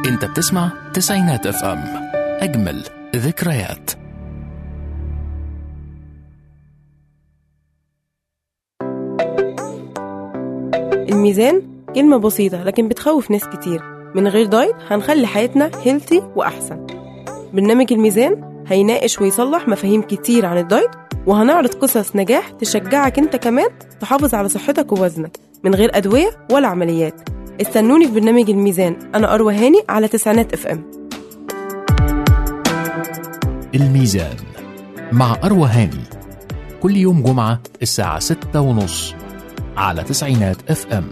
انت بتسمع تسعينات اف ام اجمل ذكريات الميزان كلمة بسيطة لكن بتخوف ناس كتير من غير دايت هنخلي حياتنا هيلثي وأحسن برنامج الميزان هيناقش ويصلح مفاهيم كتير عن الدايت وهنعرض قصص نجاح تشجعك انت كمان تحافظ على صحتك ووزنك من غير أدوية ولا عمليات استنوني في برنامج الميزان أنا أروى هاني على تسعينات اف ام الميزان مع أروى هاني كل يوم جمعة الساعة ستة ونص على تسعينات اف ام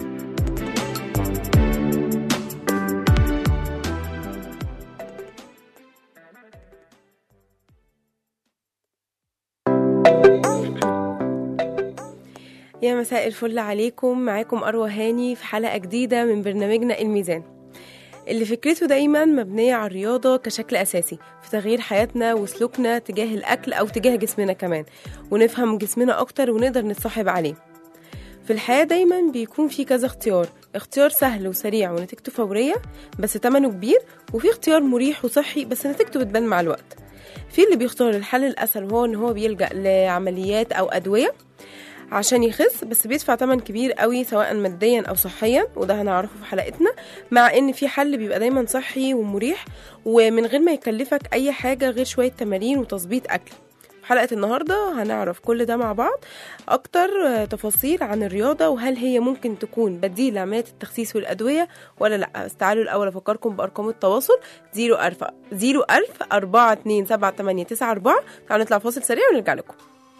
يا مساء الفل عليكم معاكم أروى هاني في حلقة جديدة من برنامجنا الميزان اللي فكرته دايما مبنية على الرياضة كشكل أساسي في تغيير حياتنا وسلوكنا تجاه الأكل أو تجاه جسمنا كمان ونفهم جسمنا أكتر ونقدر نتصاحب عليه في الحياة دايما بيكون في كذا اختيار اختيار سهل وسريع ونتيجته فورية بس تمنه كبير وفي اختيار مريح وصحي بس نتيجته بتبان مع الوقت في اللي بيختار الحل الأسهل وهو إن هو بيلجأ لعمليات أو أدوية عشان يخس بس بيدفع تمن كبير قوي سواء ماديا او صحيا وده هنعرفه في حلقتنا مع ان في حل بيبقى دايما صحي ومريح ومن غير ما يكلفك اي حاجه غير شويه تمارين وتظبيط اكل في حلقة النهاردة هنعرف كل ده مع بعض أكتر آه، تفاصيل عن الرياضة وهل هي ممكن تكون بديل لعمليات التخسيس والأدوية ولا لأ بس تعالوا الأول أفكركم بأرقام التواصل 0 0 ألف 4 2 7 8 9 4 تعالوا نطلع فاصل سريع ونرجع لكم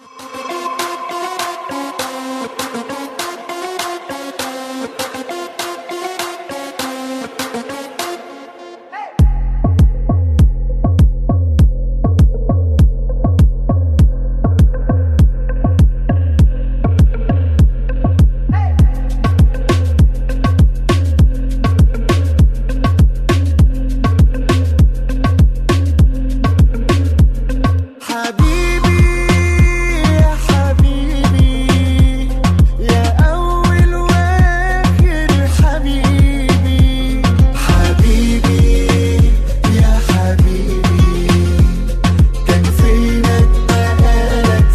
حبيبي يا حبيبي يا أول وآخر حبيبي حبيبي يا حبيبي كان فينك بقالك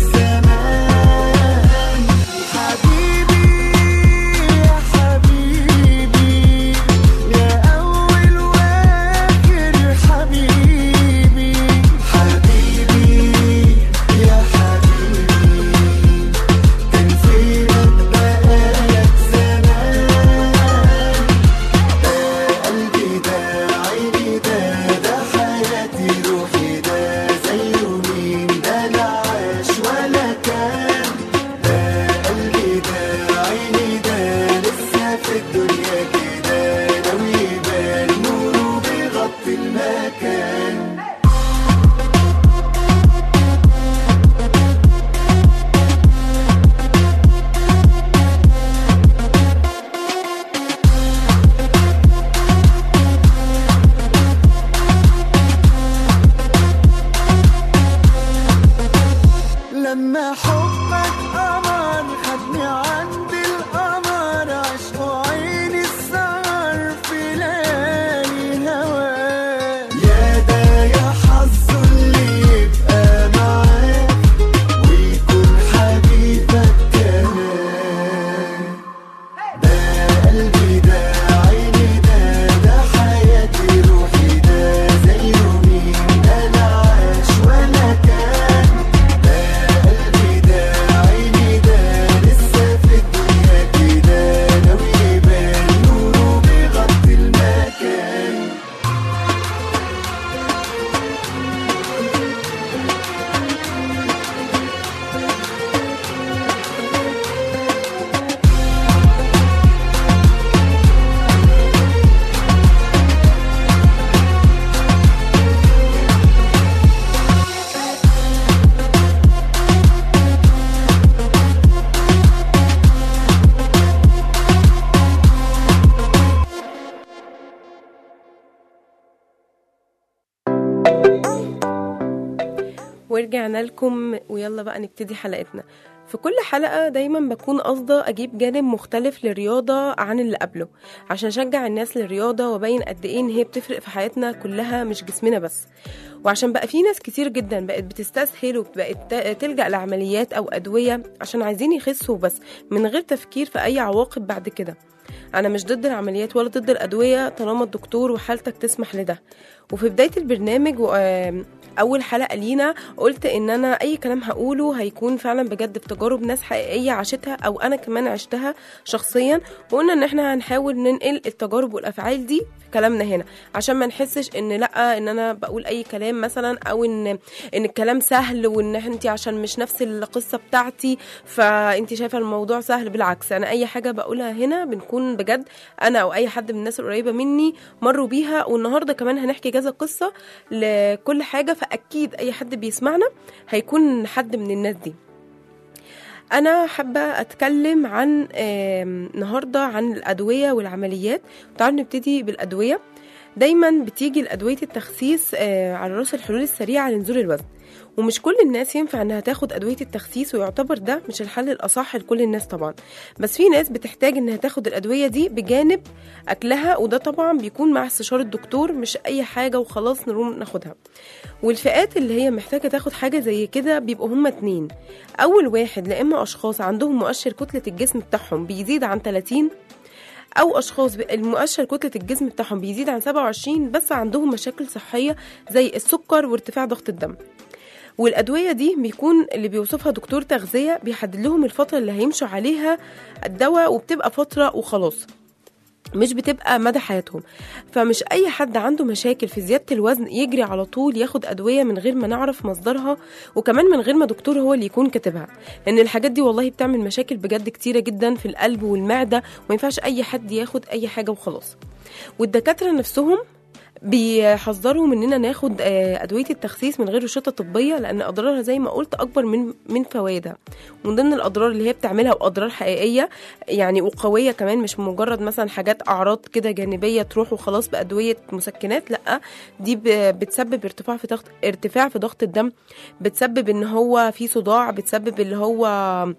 زمان حبيبي يا حبيبي يا أول وآخر حبيبي حبيبي يا حبيبي كان فينك بقالك زمان ده قلبي ده عيني ده ده حياتي روحي ده زيه مين ده لا عاش ولا كان ده قلبي ده عيني ده لسه في الدنيا كده لو يبان نوره بيغطي المكان لما حبك قمر خدني عند القمر عشق عيني السهر في ليالي هواك يا ده يا حظه اللي يبقى معاك ويكون حبيبك كمان ده قلبي ده عيني ده ده حياتي روحي ده زيه مين ده لا عاش ولا كان ده قلبي ده عيني ده لسه في الدنيا كده لو يبان نوره بيغطي المكان ورجعنا لكم ويلا بقى نبتدي حلقتنا في كل حلقة دايما بكون قاصدة أجيب جانب مختلف للرياضة عن اللي قبله عشان أشجع الناس للرياضة وأبين قد إيه إن هي بتفرق في حياتنا كلها مش جسمنا بس وعشان بقى في ناس كتير جدا بقت بتستسهل وبقت ت- تلجأ لعمليات أو أدوية عشان عايزين يخسوا بس من غير تفكير في أي عواقب بعد كده أنا مش ضد العمليات ولا ضد الأدوية طالما الدكتور وحالتك تسمح لده وفي بداية البرنامج و- آم، أول حلقة لينا قلت إن أنا أي كلام هقوله هيكون فعلا بجد في تجارب ناس حقيقية عاشتها أو أنا كمان عشتها شخصيا وقلنا إن إحنا هنحاول ننقل التجارب والأفعال دي في كلامنا هنا عشان ما نحسش إن لأ إن أنا بقول أي كلام مثلا أو إن إن الكلام سهل وإن أنت عشان مش نفس القصة بتاعتي فأنت شايفة الموضوع سهل بالعكس أنا أي حاجة بقولها هنا بنكون بجد أنا أو أي حد من الناس القريبة مني مروا بيها والنهارده كمان هنحكي كذا قصة لكل حاجة فأكيد أي حد بيسمعنا هيكون حد من الناس دي أنا حابة أتكلم عن آم، النهاردة عن الأدوية والعمليات تعالوا نبتدي بالأدوية دايما بتيجي الأدوية التخسيس آه، على رأس الحلول السريعة لنزول الوزن ومش كل الناس ينفع انها تاخد ادويه التخسيس ويعتبر ده مش الحل الاصح لكل الناس طبعا بس في ناس بتحتاج انها تاخد الادويه دي بجانب اكلها وده طبعا بيكون مع استشاره الدكتور مش اي حاجه وخلاص نقوم ناخدها والفئات اللي هي محتاجه تاخد حاجه زي كده بيبقوا هما اتنين اول واحد لا اما اشخاص عندهم مؤشر كتله الجسم بتاعهم بيزيد عن 30 او اشخاص ب- المؤشر كتله الجسم بتاعهم بيزيد عن 27 بس عندهم مشاكل صحيه زي السكر وارتفاع ضغط الدم والادويه دي بيكون اللي بيوصفها دكتور تغذيه بيحدد لهم الفتره اللي هيمشوا عليها الدواء وبتبقى فتره وخلاص مش بتبقى مدى حياتهم فمش اي حد عنده مشاكل في زياده الوزن يجري على طول ياخد ادويه من غير ما نعرف مصدرها وكمان من غير ما دكتور هو اللي يكون كاتبها لان الحاجات دي والله بتعمل مشاكل بجد كتيره جدا في القلب والمعده وما ينفعش اي حد ياخد اي حاجه وخلاص والدكاتره نفسهم بيحذروا مننا ناخد آه، ادويه التخسيس من غير روشته طبيه لان اضرارها زي ما قلت اكبر من من فوائدها ومن ضمن الاضرار اللي هي بتعملها واضرار حقيقيه يعني وقويه كمان مش مجرد مثلا حاجات اعراض كده جانبيه تروح وخلاص بادويه مسكنات لا دي ب- بتسبب ارتفاع في ضغط ارتفاع في ضغط الدم بتسبب ان هو في صداع بتسبب اللي هو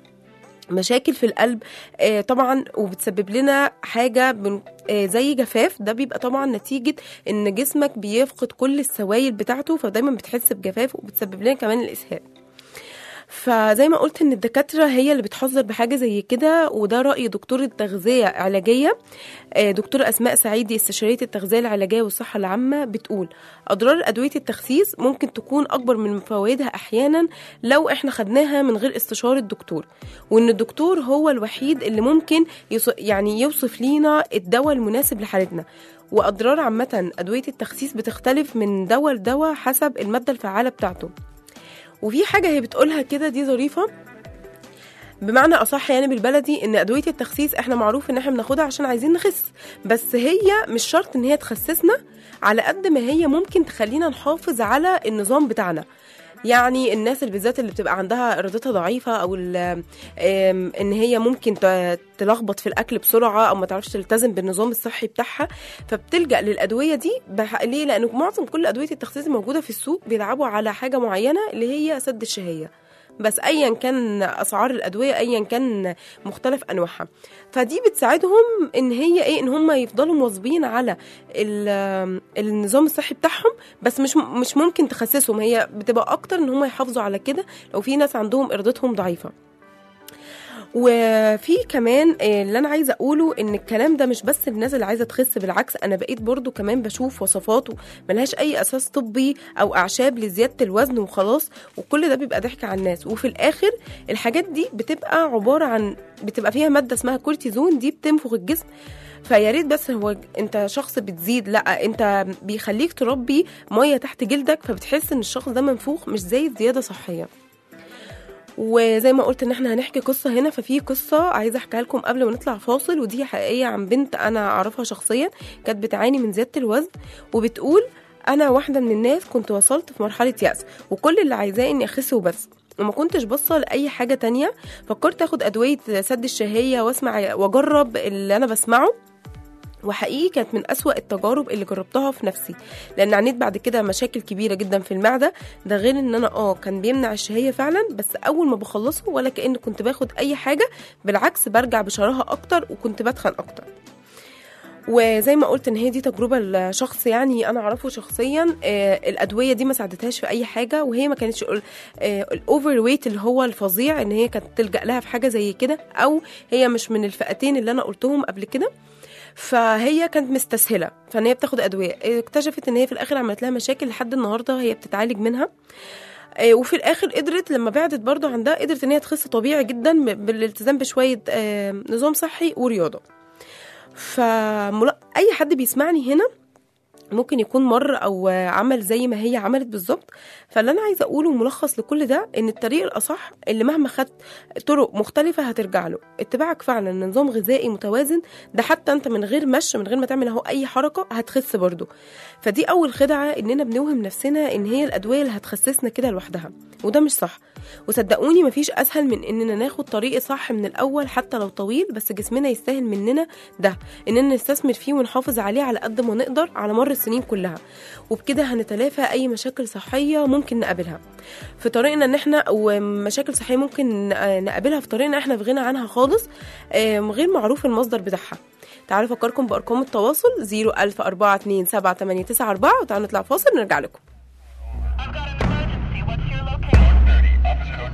مشاكل في القلب آه، طبعا وبتسبب لنا حاجه بن- آه، زي جفاف ده بيبقى طبعا نتيجه ان جسمك بيفقد كل السوائل بتاعته فدايما بتحس بجفاف وبتسبب لنا كمان الاسهال فزي ما قلت ان الدكاتره هي اللي بتحذر بحاجه زي كده وده راي دكتور التغذيه علاجيه آه، دكتور اسماء سعيدي استشاريه التغذيه العلاجيه والصحه العامه بتقول اضرار ادويه التخسيس ممكن تكون اكبر من فوائدها احيانا لو احنا خدناها من غير استشاره الدكتور وان الدكتور هو الوحيد اللي ممكن يص... يعني يوصف لينا الدواء المناسب لحالتنا واضرار عامه ادويه التخسيس بتختلف من دواء لدواء حسب الماده الفعاله بتاعته وفي حاجه هي بتقولها كده دي ظريفه بمعنى اصح يعني بالبلدي ان ادويه التخسيس احنا معروف ان احنا بناخدها عشان عايزين نخس بس هي مش شرط ان هي تخسسنا على قد ما هي ممكن تخلينا نحافظ على النظام بتاعنا يعني الناس اللي بالذات اللي بتبقى عندها ارادتها ضعيفه او ال- آم، ان هي ممكن ت- تلخبط في الاكل بسرعه او ما تعرفش تلتزم بالنظام الصحي بتاعها فبتلجا للادويه دي بح... ليه لان معظم كل ادويه التخسيس الموجوده في السوق بيلعبوا على حاجه معينه اللي هي سد الشهيه بس ايا كان اسعار الادويه ايا كان مختلف انواعها فدي بتساعدهم ان هي ايه ان هم يفضلوا مواظبين على ال- النظام الصحي بتاعهم بس مش مش ممكن تخسسهم هي بتبقى اكتر ان هم يحافظوا على كده لو في ناس عندهم ارادتهم ضعيفه وفي كمان آه، اللي انا عايزه اقوله ان الكلام ده مش بس الناس اللي عايزه تخس بالعكس انا بقيت برضو كمان بشوف وصفات ملهاش اي اساس طبي او اعشاب لزياده الوزن وخلاص وكل ده بيبقى ضحك على الناس وفي الاخر الحاجات دي بتبقى عباره عن بتبقى فيها ماده اسمها كورتيزون دي بتنفخ الجسم فيا ريت بس هو انت شخص بتزيد لا انت بيخليك تربي ميه تحت جلدك فبتحس ان الشخص ده منفوخ مش زايد زياده صحيه وزي ما قلت ان احنا هنحكي قصه هنا ففي قصه عايزه احكيها لكم قبل ما نطلع فاصل ودي حقيقيه عن بنت انا اعرفها شخصيا كانت بتعاني من زياده الوزن وبتقول انا واحده من الناس كنت وصلت في مرحله يأس وكل اللي عايزاه اني اخس وبس وما كنتش باصه لاي حاجه تانية فكرت اخد ادويه سد الشهيه واسمع واجرب اللي انا بسمعه وحقيقي كانت من أسوأ التجارب اللي جربتها في نفسي لان عانيت بعد كده مشاكل كبيره جدا في المعده ده غير ان انا اه كان بيمنع الشهيه فعلا بس اول ما بخلصه ولا كأن كنت باخد اي حاجه بالعكس برجع بشراهه اكتر وكنت بتخن اكتر وزي ما قلت ان هي دي تجربه لشخص يعني انا اعرفه شخصيا آه الادويه دي ما ساعدتهاش في اي حاجه وهي ما كانتش الاوفر ويت اللي هو الفظيع ان هي كانت تلجا لها في حاجه زي كده او هي مش من الفئتين اللي انا قلتهم قبل كده فهي كانت مستسهله فان هي بتاخد ادويه اكتشفت ان هي في الاخر عملت لها مشاكل لحد النهارده هي بتتعالج منها آه، وفي الاخر قدرت لما بعدت برضو عندها قدرت ان هي تخس طبيعي جدا ب- بالالتزام بشويه آه، نظام صحي ورياضه فأي حد بيسمعني هنا ممكن يكون مر او عمل زي ما هي عملت بالظبط فاللي انا عايزه اقوله ملخص لكل ده ان الطريق الاصح اللي مهما خدت طرق مختلفه هترجع له اتباعك فعلا لنظام غذائي متوازن ده حتى انت من غير مشي من غير ما تعمل اهو اي حركه هتخس برضه فدي اول خدعه اننا بنوهم نفسنا ان هي الادويه اللي هتخسسنا كده لوحدها وده مش صح وصدقوني مفيش اسهل من اننا ناخد طريق صح من الاول حتى لو طويل بس جسمنا يستاهل مننا ده اننا نستثمر فيه ونحافظ عليه على قد ما نقدر على مر السنين كلها وبكده هنتلافى اي مشاكل صحيه ممكن نقابلها في طريقنا ان احنا ومشاكل صحيه ممكن نقابلها في طريقنا احنا في غنى عنها خالص آم، غير معروف المصدر بتاعها تعالوا افكركم بارقام التواصل 010427894 وتعالوا نطلع فاصل ونرجع لكم I've got an emergency. What's your location?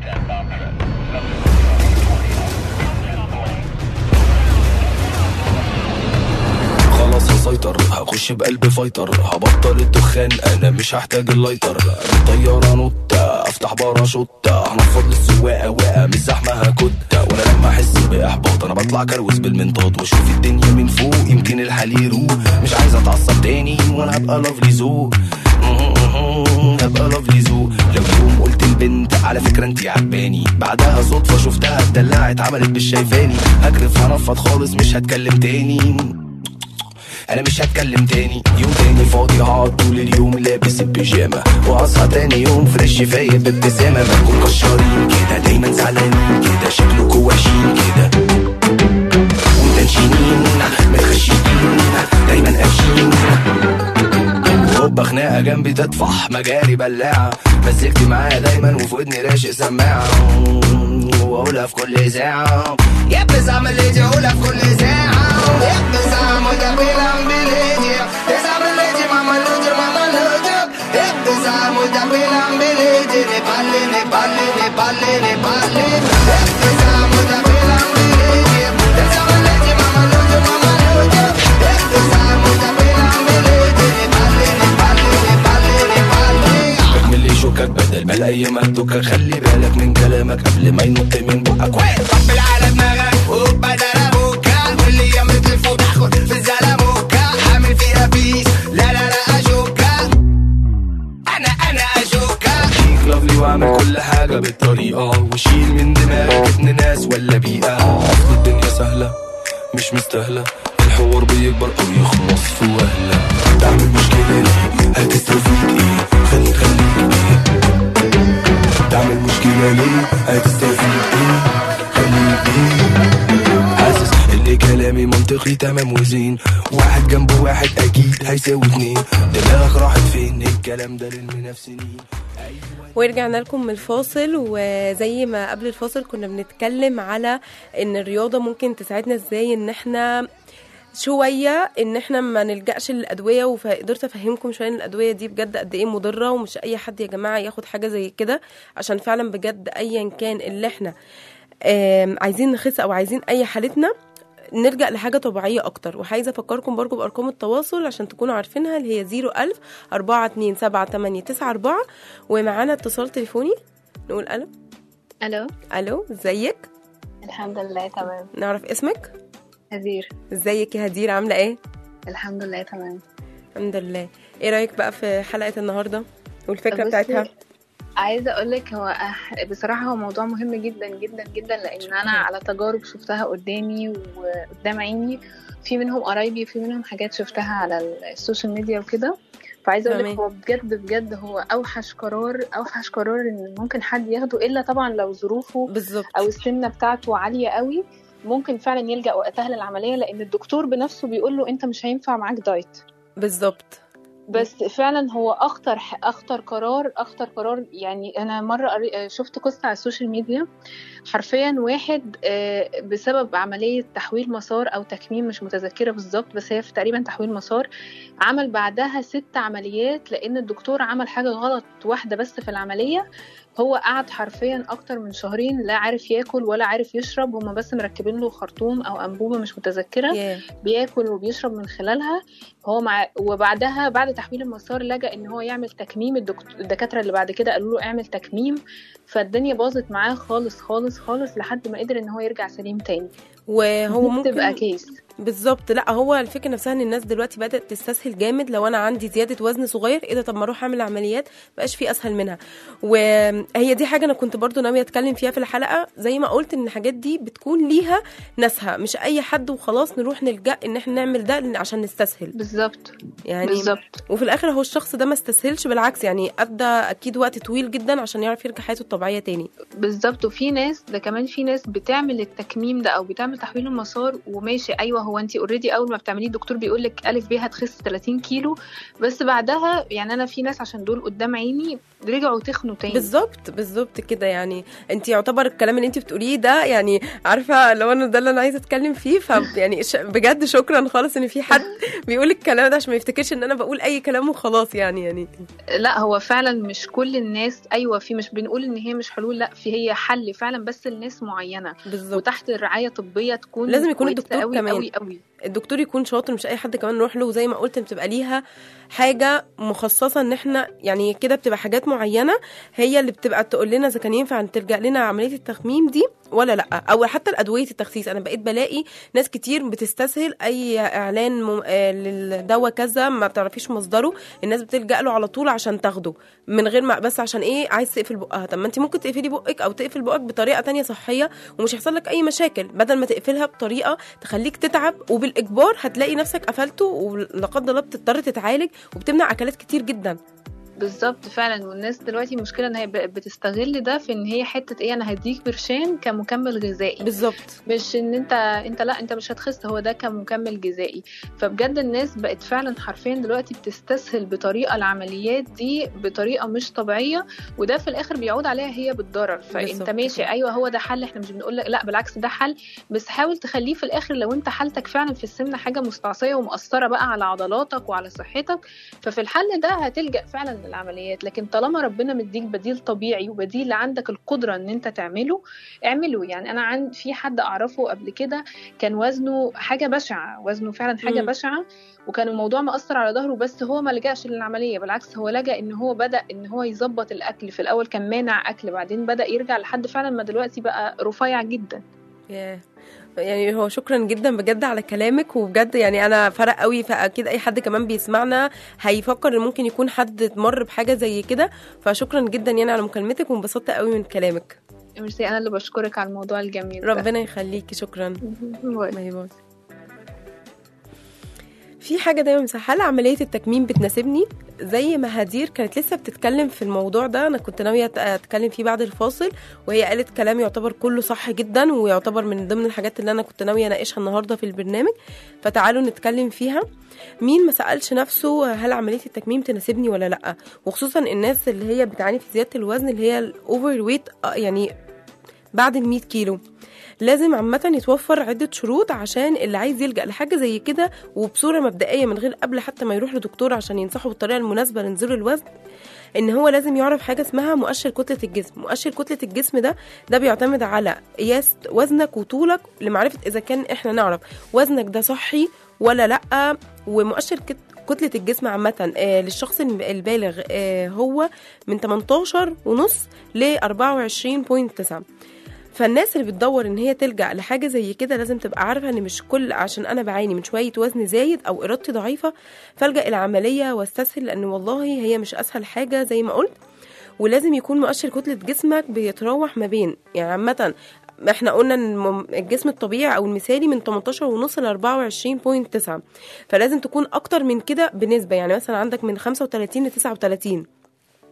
خلاص هسيطر هخش بقلب فايتر هبطل الدخان انا مش هحتاج اللايتر طيارة نوت افتح باراشوت هنفض للسواقة واقع مش زحمة هكت وانا لما احس باحباط انا بطلع كروز بالمنطاد واشوف الدنيا من فوق يمكن الحال يروق مش عايز اتعصب تاني وانا هبقى لافلي ذوق هبقى لافلي ذوق لو يوم قلت البنت على فكرة انتي عجباني بعدها صدفة شفتها اتدلعت عملت مش شايفاني هجرف هنفض خالص مش هتكلم تاني انا مش هتكلم تاني يوم تاني فاضي هقعد طول اليوم لابس البيجامه واصحى تاني يوم فريش فايق بابتسامه بنكون كشارين كده دايما زعلانين كده شكلكوا وحشين كده ومتنشنين متخشبين دايما قافشين هوبا خناقه جنبي تطفح مجاري بلاعه مزجتي معايا دايما وفي ودني راشق سماعه واقولها في كل ساعه يا بزعم اللي اقولها في كل ساعه يا بزعم وده بيلعب بليجي بزعم اللي ماما لوجي ماما لوجي يا بزعم وده بيلعب بليجي نبالي نبالي نبالي نبالي يا بزعم وده بيلعب بليجي بزعم اللي ماما لوجي ماما لوجي يا بزعم وده بيلعب بليجي نبالي نبالي نبالي نبالي اكمل لي شوكك بدل ما الايام هتدكك خلي بالك من كلامك قبل ما ينط من بقك وين طبل على دماغك وبدل ابوكا كل يوم تلف وتاخد في الزلموكا عامل فيها بيس لا لا لا اشوكا انا انا اشوكا شيك لافلي واعمل كل حاجه بالطريقه وشيل من دماغك ابن ناس ولا بيئه اصل الدنيا سهله مش مستاهله الحوار بيكبر او يخلص في وهله تعمل مشكله ليه هتستفيد ايه خليك خليك ايه تعمل مشكله ليه هتستفيد ايه خليك ايه حاسس ان كلامي منطقي تمام وزين واحد جنب واحد اكيد هيساوي اتنين دماغك راحت فين الكلام ده للمنافسين ورجعنا لكم من الفاصل وزي ما قبل الفاصل كنا بنتكلم على ان الرياضة ممكن تساعدنا ازاي ان احنا شوية ان احنا ما نلجأش للأدوية وقدرت افهمكم شوية ان الأدوية دي بجد قد ايه مضرة ومش اي حد يا جماعة ياخد حاجة زي كده عشان فعلا بجد ايا كان اللي احنا آم، عايزين نخس او عايزين اي حالتنا نرجع لحاجة طبيعية أكتر وعايزة أفكركم برضو بأرقام التواصل عشان تكونوا عارفينها اللي هي 01000 427 ومعانا اتصال تليفوني نقول ألو الو ألو ازيك الحمد لله تمام نعرف اسمك هزير ازيك يا هدير عاملة ايه الحمد لله تمام الحمد لله ايه رأيك بقى في حلقة النهاردة والفكرة بصي، بتاعتها عايزه اقول لك هو أح- بصراحه هو موضوع مهم جدا جدا جدا لان انا على تجارب شفتها قدامي وقدام عيني في منهم قرايبي وفي منهم حاجات شفتها على السوشيال ميديا وكده فعايزه اقول لك تمام. هو بجد بجد هو اوحش قرار اوحش قرار ان ممكن حد ياخده الا طبعا لو ظروفه بالظبط او السمنه بتاعته عاليه قوي ممكن فعلا يلجأ وقتها للعملية لأن الدكتور بنفسه بيقول له أنت مش هينفع معاك دايت بالظبط بس فعلا هو اخطر اخطر قرار اخطر قرار يعني انا مره قري- شفت قصه على السوشيال ميديا حرفيا واحد آه، بسبب عمليه تحويل مسار او تكميم مش متذكره بالظبط بس هي في تقريبا تحويل مسار عمل بعدها ست عمليات لان الدكتور عمل حاجه غلط واحده بس في العمليه هو قعد حرفيا اكتر من شهرين لا عارف ياكل ولا عارف يشرب هما بس مركبين له خرطوم او انبوبه مش متذكره ياه بياكل وبيشرب من خلالها هو مع وبعدها بعد تحويل المسار لجأ ان هو يعمل تكميم الدكت... الدكاتره اللي بعد كده قالوا له اعمل تكميم فالدنيا باظت معاه خالص خالص خالص لحد ما قدر ان هو يرجع سليم تاني وهو دي ممكن تبقى كيس بالظبط لا هو الفكره نفسها ان الناس دلوقتي بدات تستسهل جامد لو انا عندي زياده وزن صغير ايه ده طب ما اروح اعمل عمليات مبقاش في اسهل منها وهي دي حاجه انا كنت برضو ناويه اتكلم فيها في الحلقه زي ما قلت ان الحاجات دي بتكون ليها ناسها مش اي حد وخلاص نروح نلجا ان احنا نعمل ده عشان نستسهل بالظبط يعني بالظبط وفي الاخر هو الشخص ده ما استسهلش بالعكس يعني ادى اكيد وقت طويل جدا عشان يعرف يرجع حياته الطبيعيه تاني بالظبط وفي ناس ده كمان في ناس بتعمل التكميم ده او بتعمل تحويل المسار وماشي ايوه هو انت اوريدي اول ما بتعمليه الدكتور بيقول لك الف ب هتخس 30 كيلو بس بعدها يعني انا في ناس عشان دول قدام عيني رجعوا تخنوا تاني بالظبط بالظبط كده يعني انت يعتبر الكلام اللي انت بتقوليه ده يعني عارفه لو انا ده اللي انا عايزه اتكلم فيه فيعني ش- بجد شكرا خالص ان في حد بيقول الكلام ده عشان ما يفتكرش ان انا بقول اي كلام وخلاص يعني يعني لا هو فعلا مش كل الناس ايوه في مش بنقول ان هي مش حلول لا في هي حل فعلا بس لناس معينه بالظبط وتحت رعايه طبيه تكون لازم يكون كويسة الدكتور قوي كمان. قوي قوي الدكتور يكون شاطر مش اي حد كمان نروح له وزي ما قلت بتبقى ليها حاجه مخصصه ان احنا يعني كده بتبقى حاجات معينه هي اللي بتبقى تقول لنا اذا كان ينفع ان تلجا لنا عمليه التخميم دي ولا لا او حتى الادويه التخسيس انا بقيت بلاقي ناس كتير بتستسهل اي اعلان مم... آه للدواء كذا ما بتعرفيش مصدره الناس بتلجا له على طول عشان تاخده من غير ما بس عشان ايه عايز تقفل بقها طب ما انت ممكن تقفلي بقك او تقفل بقك بطريقه تانية صحيه ومش هيحصل لك اي مشاكل بدل ما تقفلها بطريقه تخليك تتعب وبالاجبار هتلاقي نفسك قفلته ولا قدر الله بتضطر تتعالج وبتمنع اكلات كتير جدا بالظبط فعلا والناس دلوقتي المشكله ان هي ب- بتستغل ده في ان هي حته ايه انا هديك برشام كمكمل غذائي بالظبط مش ان انت انت لا انت مش هتخس هو ده كمكمل غذائي فبجد الناس بقت فعلا حرفيا دلوقتي بتستسهل بطريقه العمليات دي بطريقه مش طبيعيه وده في الاخر بيعود عليها هي بالضرر فانت بالظبط ماشي كده. ايوه هو ده حل احنا مش بنقول لك لا بالعكس ده حل بس حاول تخليه في الاخر لو انت حالتك فعلا في السمنه حاجه مستعصيه ومؤثره بقى على عضلاتك وعلى صحتك ففي الحل ده هتلجا فعلا للعمليات لكن طالما ربنا مديك بديل طبيعي وبديل عندك القدره ان انت تعمله اعمله يعني انا عند في حد اعرفه قبل كده كان وزنه حاجه بشعه وزنه فعلا حاجه مم. بشعه وكان الموضوع مأثر على ظهره بس هو ما لجأش للعمليه بالعكس هو لجأ ان هو بدأ ان هو يظبط الاكل في الاول كان مانع اكل بعدين بدأ يرجع لحد فعلا ما دلوقتي بقى رفيع جدا ياه. يعني هو شكرا جدا بجد على كلامك وبجد يعني انا فرق قوي فاكيد اي حد كمان بيسمعنا هيفكر ان ممكن يكون حد مر بحاجه زي كده فشكرا جدا يعني على مكالمتك وانبسطت قوي من كلامك ميرسي انا اللي بشكرك على الموضوع الجميل ده. ربنا يخليكي شكرا باي. باي باي في حاجة دايما مسهلة عملية التكميم بتناسبني زي ما هدير كانت لسه بتتكلم في الموضوع ده أنا كنت ناوية أت- أتكلم فيه بعد الفاصل وهي قالت كلام يعتبر كله صح جدا ويعتبر من ضمن الحاجات اللي أنا كنت ناوية أناقشها النهاردة في البرنامج فتعالوا نتكلم فيها مين ما سألش نفسه هل عملية التكميم تناسبني ولا لأ وخصوصا الناس اللي هي بتعاني في زيادة الوزن اللي هي الأوفر ويت يعني بعد ال 100 كيلو لازم عامة يتوفر عدة شروط عشان اللي عايز يلجأ لحاجة زي كده وبصورة مبدئية من غير قبل حتى ما يروح لدكتور عشان ينصحه بالطريقة المناسبة لنزول الوزن ان هو لازم يعرف حاجة اسمها مؤشر كتلة الجسم مؤشر كتلة الجسم ده ده بيعتمد على قياس وزنك وطولك لمعرفة اذا كان احنا نعرف وزنك ده صحي ولا لا ومؤشر كت- كتلة الجسم عامة آه للشخص الب- البالغ آه هو من 18 ونص ل 24.9 فالناس اللي بتدور ان هي تلجا لحاجه زي كده لازم تبقى عارفه ان مش كل عشان انا بعاني من شويه وزن زايد او ارادتي ضعيفه فالجا العمليه واستسهل لان والله هي مش اسهل حاجه زي ما قلت ولازم يكون مؤشر كتله جسمك بيتراوح ما بين يعني عامه احنا قلنا ان الم- الجسم الطبيعي او المثالي من 18 ونص ل 24.9 فلازم تكون اكتر من كده بنسبه يعني مثلا عندك من 35 ل 39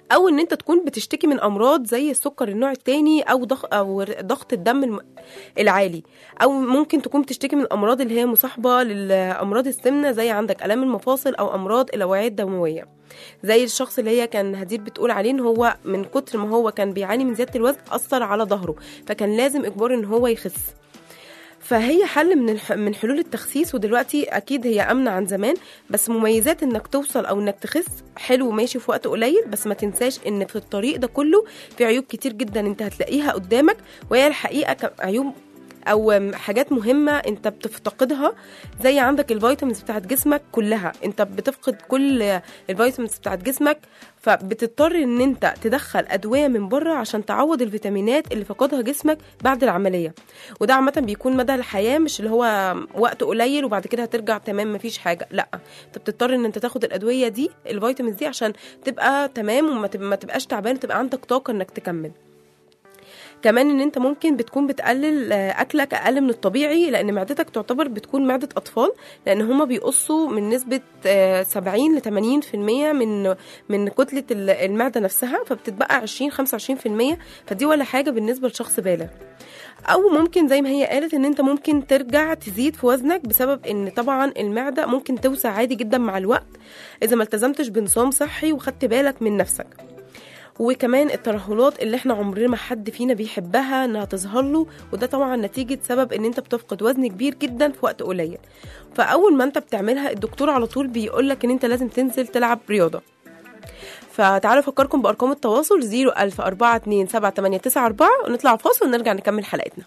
او ان انت تكون بتشتكي من امراض زي السكر النوع الثاني او ضغط او ضغط الدم الم- العالي او ممكن تكون بتشتكي من الامراض اللي هي مصاحبه للامراض السمنه زي عندك الام المفاصل او امراض الاوعيه الدمويه زي الشخص اللي هي كان هدير بتقول عليه ان هو من كتر ما هو كان بيعاني من زياده الوزن اثر على ظهره فكان لازم اجبار ان هو يخس فهي حل من الح... من حلول التخسيس ودلوقتي اكيد هي امنه عن زمان بس مميزات انك توصل او انك تخس حلو ماشي في وقت قليل بس ما تنساش ان في الطريق ده كله في عيوب كتير جدا انت هتلاقيها قدامك وهي الحقيقه ك- عيوب او حاجات مهمه انت بتفتقدها زي عندك الفيتامينز بتاعت جسمك كلها انت بتفقد كل الفيتامينز بتاعت جسمك فبتضطر ان انت تدخل ادويه من بره عشان تعوض الفيتامينات اللي فقدها جسمك بعد العمليه وده عامه بيكون مدى الحياه مش اللي هو وقت قليل وبعد كده هترجع تمام مفيش حاجه لا انت بتضطر ان انت تاخد الادويه دي الفيتامينز دي عشان تبقى تمام وما تب- ما تبقاش تعبان وتبقى عندك طاقه انك تكمل كمان ان انت ممكن بتكون بتقلل آه، اكلك اقل من الطبيعي لان معدتك تعتبر بتكون معده اطفال لان هما بيقصوا من نسبه آه، 70 ل 80% من من كتله ال- المعده نفسها فبتتبقى 20 25% فدي ولا حاجه بالنسبه لشخص بالغ او ممكن زي ما هي قالت ان انت ممكن ترجع تزيد في وزنك بسبب ان طبعا المعده ممكن توسع عادي جدا مع الوقت اذا ما التزمتش بنظام صحي وخدت بالك من نفسك وكمان الترهلات اللي احنا عمرنا ما حد فينا بيحبها انها تظهر له وده طبعا نتيجة سبب ان انت بتفقد وزن كبير جدا في وقت قليل فاول ما انت بتعملها الدكتور على طول بيقولك ان انت لازم تنزل تلعب رياضة فتعالوا افكركم بارقام التواصل 010427894 ونطلع فاصل ونرجع نكمل حلقتنا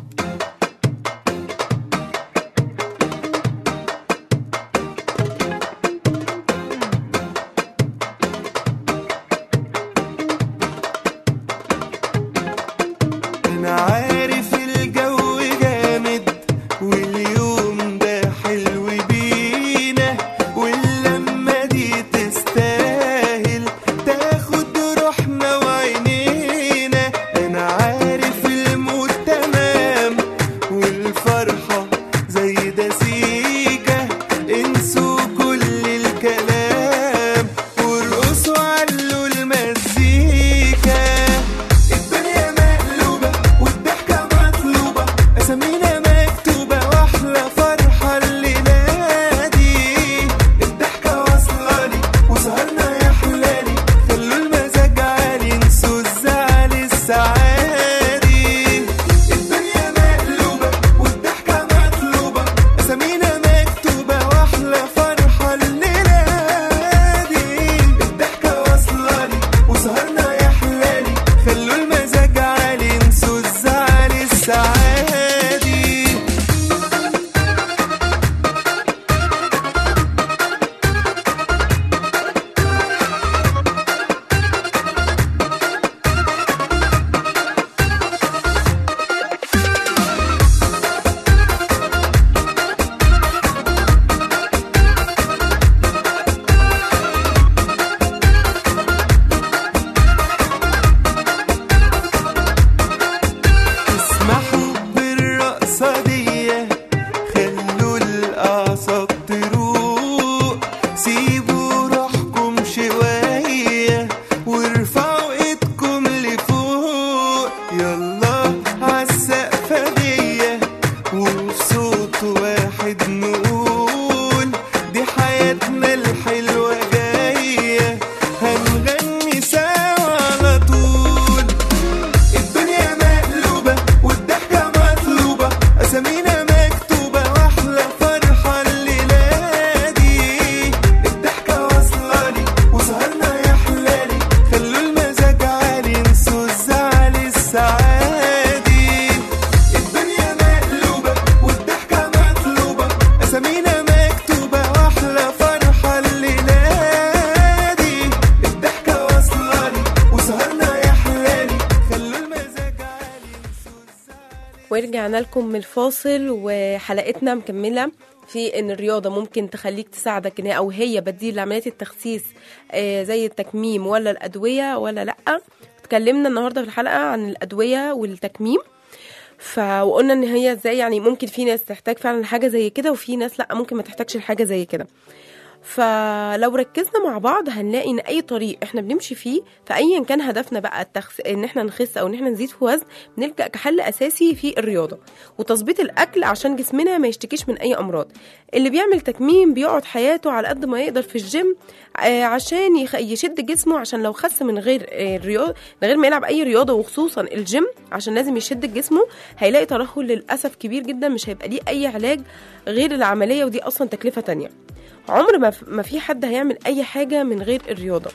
انا عارف الجو جامد واليوم ده حلو بينا واللمة دي تستاهل تاخد روحنا وعينينا انا عارف المود تمام والفرحة زي ده سيكة انسوا كل الكلام وارقصوا علوا المزيكا الدنيا مقلوبة والضحكة مطلوبة أسامينا مكتوبة وأحلى فرحة الليلة دي الضحكة واصلالي وسهرنا يا حلالي خلوا المزاج عالي انسوا الزعل السعادي الدنيا مقلوبة والضحكة مطلوبة أسامينا مكتوبة وأحلى فرحة الليلة دي الضحكة واصلالي وسهرنا يا حلالي خلوا المزاج عالي انسوا الزعل السعادي اسمحوا بالرقصة دي خلوا الأعصاب تروق سيبوا روحكم شوية وارفعوا ايدكم لفوق يلا عالسقفة دي وبصوت واحد نقول دي حياتنا الحلوة جاية هنغني سوا على طول الدنيا مقلوبة والضحكة مطلوبة أسامينا مكتوبة وأحلى فرحة الليلة دي الضحكة واصلالي وسهرنا يا حلالي خلوا المزاج عالي انسوا الزعل السعادي الدنيا مقلوبة والضحكة مطلوبة أسامينا مكتوبة وأحلى فرحة الليلة دي الضحكة واصلالي وسهرنا يا حلالي خلوا المزاج عالي انسوا الزعل ورجعنا لكم من الفاصل وحلقتنا مكمله في ان الرياضه ممكن تخليك تساعدك ان هي او هي بديل لعمليات التخسيس آه، زي التكميم ولا الادويه ولا لا اتكلمنا النهارده في الحلقه عن الادويه والتكميم ف وقلنا ان هي ازاي يعني ممكن في ناس تحتاج فعلا حاجه زي كده وفي ناس لا ممكن ما تحتاجش لحاجه زي كده فلو ركزنا مع بعض هنلاقي ان اي طريق احنا بنمشي فيه فايا كان هدفنا بقى التخس... ان احنا نخس او ان احنا نزيد في وزن بنلجا كحل اساسي في الرياضه وتظبيط الاكل عشان جسمنا ما يشتكيش من اي امراض اللي بيعمل تكميم بيقعد حياته على قد ما يقدر في الجيم آه، عشان يخ... يشد جسمه عشان لو خس من غير آه، الرياضه من غير ما يلعب اي رياضه وخصوصا الجيم عشان لازم يشد جسمه هيلاقي ترهل للاسف كبير جدا مش هيبقى ليه اي علاج غير العمليه ودي اصلا تكلفه تانية عمر ما ما في حد هيعمل اي حاجه من غير الرياضه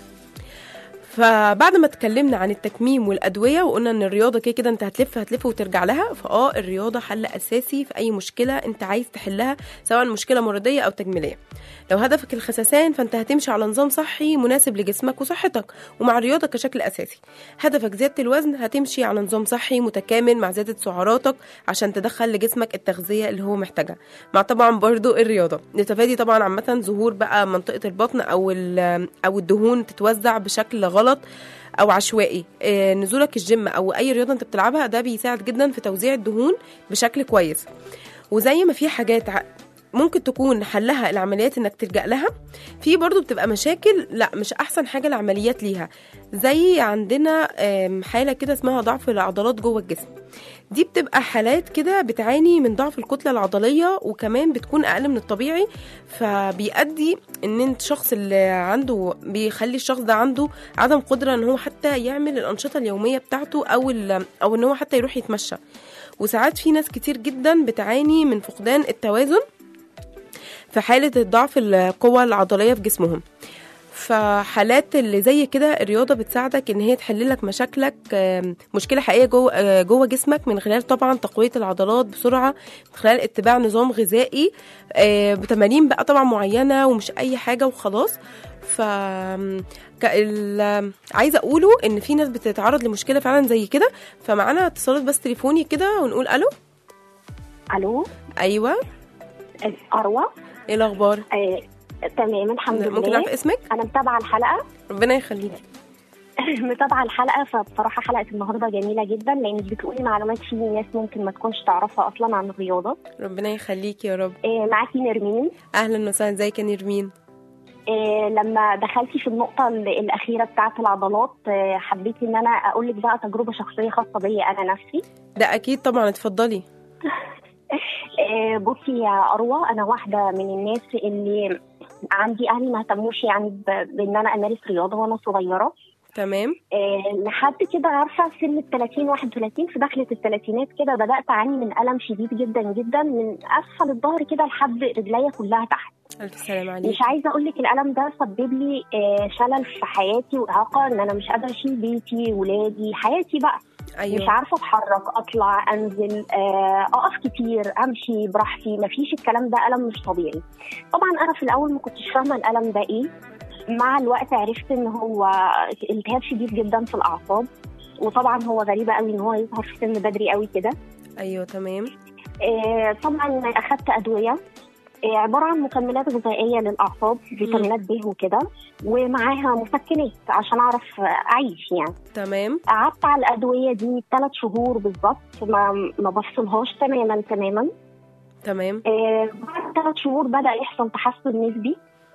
فبعد ما اتكلمنا عن التكميم والادويه وقلنا ان الرياضه كده كده انت هتلف هتلف وترجع لها فاه الرياضه حل اساسي في اي مشكله انت عايز تحلها سواء مشكله مرضيه او تجميليه لو هدفك الخسسان فانت هتمشي على نظام صحي مناسب لجسمك وصحتك ومع الرياضه كشكل اساسي هدفك زياده الوزن هتمشي على نظام صحي متكامل مع زياده سعراتك عشان تدخل لجسمك التغذيه اللي هو محتاجها مع طبعا برضو الرياضه لتفادي طبعا عامه ظهور بقى منطقه البطن او ال- او الدهون تتوزع بشكل غلط او عشوائي آه، نزولك الجيم او اي رياضه انت بتلعبها ده بيساعد جدا في توزيع الدهون بشكل كويس وزي ما في حاجات ع- ممكن تكون حلها العمليات انك تلجا لها في برضو بتبقى مشاكل لا مش احسن حاجه العمليات ليها زي عندنا آم، حاله كده اسمها ضعف العضلات جوه الجسم دي بتبقى حالات كده بتعاني من ضعف الكتله العضليه وكمان بتكون اقل من الطبيعي فبيؤدي ان انت الشخص اللي عنده بيخلي الشخص ده عنده عدم قدره ان هو حتى يعمل الانشطه اليوميه بتاعته او ال- او ان هو حتى يروح يتمشى وساعات في ناس كتير جدا بتعاني من فقدان التوازن في حالة ضعف القوة العضلية في جسمهم فحالات اللي زي كده الرياضة بتساعدك ان هي تحل لك مشاكلك آم، مشكلة حقيقية جوه آه، جوه جسمك من خلال طبعا تقوية العضلات بسرعة من خلال اتباع نظام غذائي آه، بتمارين بقى طبعا معينة ومش اي حاجة وخلاص ف ك- ال- عايزه اقوله ان في ناس بتتعرض لمشكله فعلا زي كده فمعانا اتصالات بس تليفوني كده ونقول الو الو ايوه اروى ايه الاخبار آه، تمام الحمد ممكن لله اعرف اسمك انا متابعه الحلقه ربنا يخليكي متابعه الحلقه فبصراحه حلقه النهارده جميله جدا لان بتقولي معلومات في ناس ممكن ما تكونش تعرفها اصلا عن الرياضه ربنا يخليكي يا رب آه، معاكي نرمين اهلا وسهلا ازيك يا نرمين آه، لما دخلتي في النقطه ال- الاخيره بتاعه العضلات آه، حبيت ان انا اقول لك بقى تجربه شخصيه خاصه بيا انا نفسي ده اكيد طبعا اتفضلي آه، بصي يا اروى انا واحده من الناس اللي عندي اهلي ما اهتموش يعني ب- بان انا امارس رياضه وانا صغيره تمام آه، لحد كده عارفه سن ال 30 31 في دخله الثلاثينات كده بدات اعاني من الم شديد جدا جدا من اسفل الظهر كده لحد رجليا كلها تحت الف سلامه عليك مش عايزه اقول لك الالم ده سبب لي آه، شلل في حياتي واعاقه ان انا مش قادره اشيل بيتي ولادي حياتي بقى مش ايوه عارفه اتحرك اطلع انزل آه، اقف كتير امشي براحتي مفيش الكلام ده الم مش طبيعي طبعا انا في الاول ما كنتش فاهمه الالم ده ايه مع الوقت عرفت ان هو التهاب شديد جدا في الاعصاب وطبعا هو غريبه قوي ان هو يظهر في سن بدري قوي كده ايوه تمام آه، طبعا اخدت ادويه آه، عباره عن مكملات غذائيه للاعصاب فيتامينات ب وكده ومعاها مسكنات عشان اعرف آه، اعيش يعني تمام قعدت على الادويه دي ثلاث شهور بالظبط ما ما بفصلهاش تماما تماما تمام آه، بعد ثلاث شهور بدا يحصل تحسن نسبي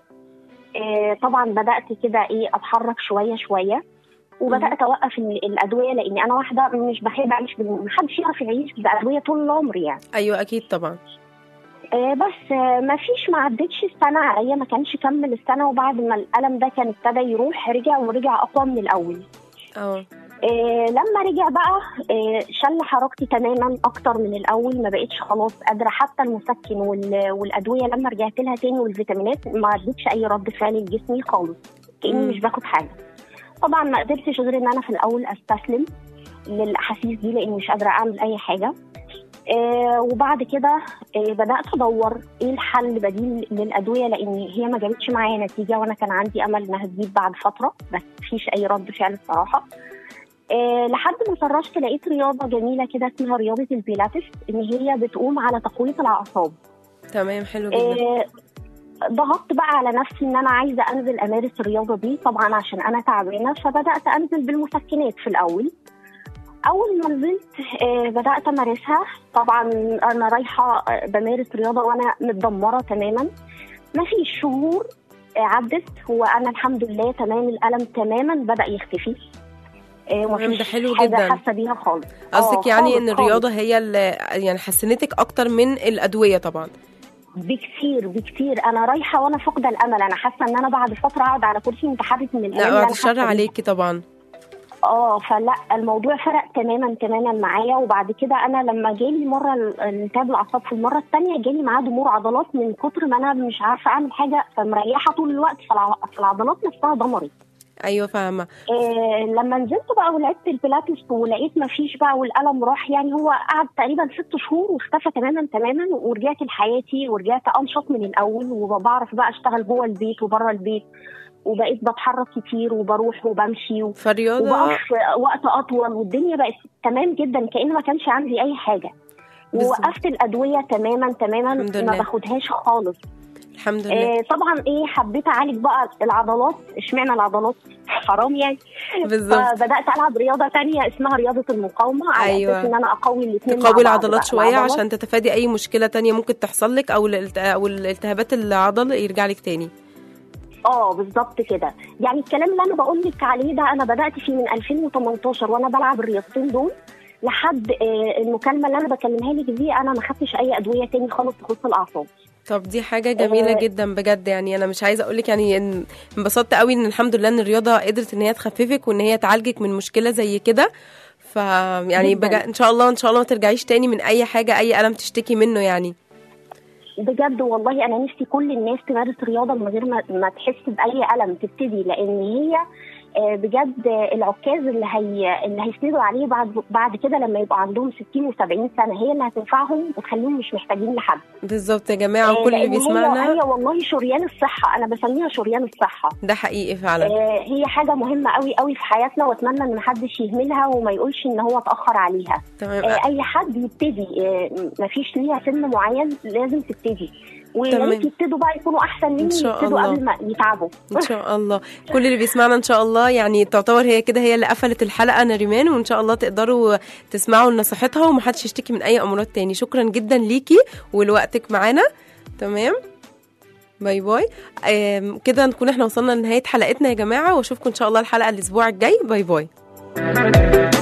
آه، طبعا بدات كده ايه اتحرك شويه شويه وبدات اوقف ال- الادويه لاني انا واحده مش بحب اعيش بال- محدش يعرف يعيش بادويه طول العمر يعني ايوه اكيد طبعا آه، بس آه، ما فيش ما عدتش السنه عليا ما كانش كمل السنه وبعد ما الالم ده كان ابتدى يروح رجع ورجع اقوى من الاول اه آه، لما رجع بقى آه، شل حركتي تماما اكتر من الاول ما بقتش خلاص قادره حتى المسكن وال- والادويه لما رجعت لها تاني والفيتامينات ما ادتش اي رد فعل لجسمي خالص كاني مم. مش باخد حاجه طبعا ما قدرتش غير ان انا في الاول استسلم للاحاسيس دي لاني مش قادره اعمل اي حاجه آه وبعد كده آه بدات ادور ايه الحل بديل للادويه لان هي ما جابتش معايا نتيجه وانا كان عندي امل انها تجيب بعد فتره بس مفيش اي رد فعل الصراحه آه لحد ما سرشت لقيت رياضه جميله كده اسمها رياضه البيلاتس ان هي بتقوم على تقويه الاعصاب تمام حلو جدا آه، ضغطت بقى على نفسي ان انا عايزه انزل امارس الرياضه دي طبعا عشان انا تعبانه فبدات انزل بالمسكنات في الاول اول ما نزلت آه، بدات امارسها طبعا انا رايحه آه، بمارس رياضه وانا متدمره تماما مفيش شهور آه، عدت وانا الحمد لله تمام الالم تماما بدا يختفي آه، تمام، ده ومفيش حلو حاجه جدا. حاسه بيها خالص قصدك آه، يعني خالص ان خالص. الرياضه هي اللي يعني حسنتك اكتر من الادويه طبعا بكتير بكتير انا رايحه وانا فاقده الامل انا حاسه ان انا بعد فتره اقعد على كرسي متحرك من الالم لا اللي بعد أنا الشر حاسة بيه. عليكي طبعا اه فلا الموضوع فرق تماما تماما معايا وبعد كده انا لما جالي مره ال- الالتهاب الاعصاب في المره الثانيه جالي معاه ضمور عضلات من كتر ما انا مش عارفه اعمل حاجه فمريحه طول الوقت فالع- فالعضلات نفسها ضمرت ايوه فاهمه آه لما نزلت بقى ولعبت البيلاتس ولقيت ما فيش بقى والالم راح يعني هو قعد تقريبا ست شهور واختفى تماما تماما ورجعت لحياتي ورجعت انشط من الاول وبعرف بقى اشتغل جوه البيت وبره البيت وبقيت بتحرك كتير وبروح وبمشي و... فالرياضه وبقف وقت اطول والدنيا بقت تمام جدا كأن ما كانش عندي اي حاجه بالظبط. ووقفت الادويه تماما تماما الحمد ما لله. باخدهاش خالص الحمد لله آه طبعا ايه حبيت اعالج بقى العضلات اشمعنى العضلات حرام يعني بالظبط فبدات العب رياضه تانية اسمها رياضه المقاومه على أيوة. اساس ان انا اقوي الاثنين تقوي العضلات شويه عشان تتفادي اي مشكله تانية ممكن تحصل لك او الالت- او الالتهابات العضل يرجع لك تاني اه بالظبط كده يعني الكلام اللي انا بقول لك عليه ده انا بدات فيه من 2018 وانا بلعب الرياضتين دول لحد آه، المكالمه اللي انا بكلمها لك دي انا ما خدتش اي ادويه تاني خالص تخص الاعصاب طب دي حاجة جميلة آه. جدا بجد يعني أنا مش عايزة أقولك يعني إن انبسطت قوي إن الحمد لله إن الرياضة قدرت إن هي تخففك وإن هي تعالجك من مشكلة زي كده ف يعني جداً. بجد إن شاء الله إن شاء الله ما ترجعيش تاني من أي حاجة أي ألم تشتكي منه يعني بجد والله انا نفسي كل الناس تمارس رياضه من غير ما, ما تحس باي الم تبتدي لان هي آه، بجد آه، العكاز اللي هي اللي هيسندوا عليه بعد بعد كده لما يبقى عندهم 60 و70 سنه هي اللي هتنفعهم وتخليهم مش محتاجين لحد بالظبط يا جماعة آه، وكل اللي لأن هي- بيسمعنا هي والله شريان الصحه انا بسميها شريان الصحه ده حقيقي فعلا آه، هي حاجه مهمه قوي قوي في حياتنا واتمنى ان محدش يهملها وما يقولش ان هو اتاخر عليها تمام آه، اي حد يبتدي آه، مفيش ليها سن معين لازم تبتدي ويا تمام. ريت يبتدوا بقى يكونوا احسن مني إن شاء يبتدوا الله. قبل ما يتعبوا ان شاء الله كل اللي بيسمعنا ان شاء الله يعني تعتبر هي كده هي اللي قفلت الحلقه نريمان وان شاء الله تقدروا تسمعوا نصيحتها ومحدش يشتكي من اي امراض تاني شكرا جدا ليكي ولوقتك معانا تمام باي باي آم، كده نكون احنا وصلنا لنهايه حلقتنا يا جماعه واشوفكم ان شاء الله الحلقه الاسبوع الجاي باي باي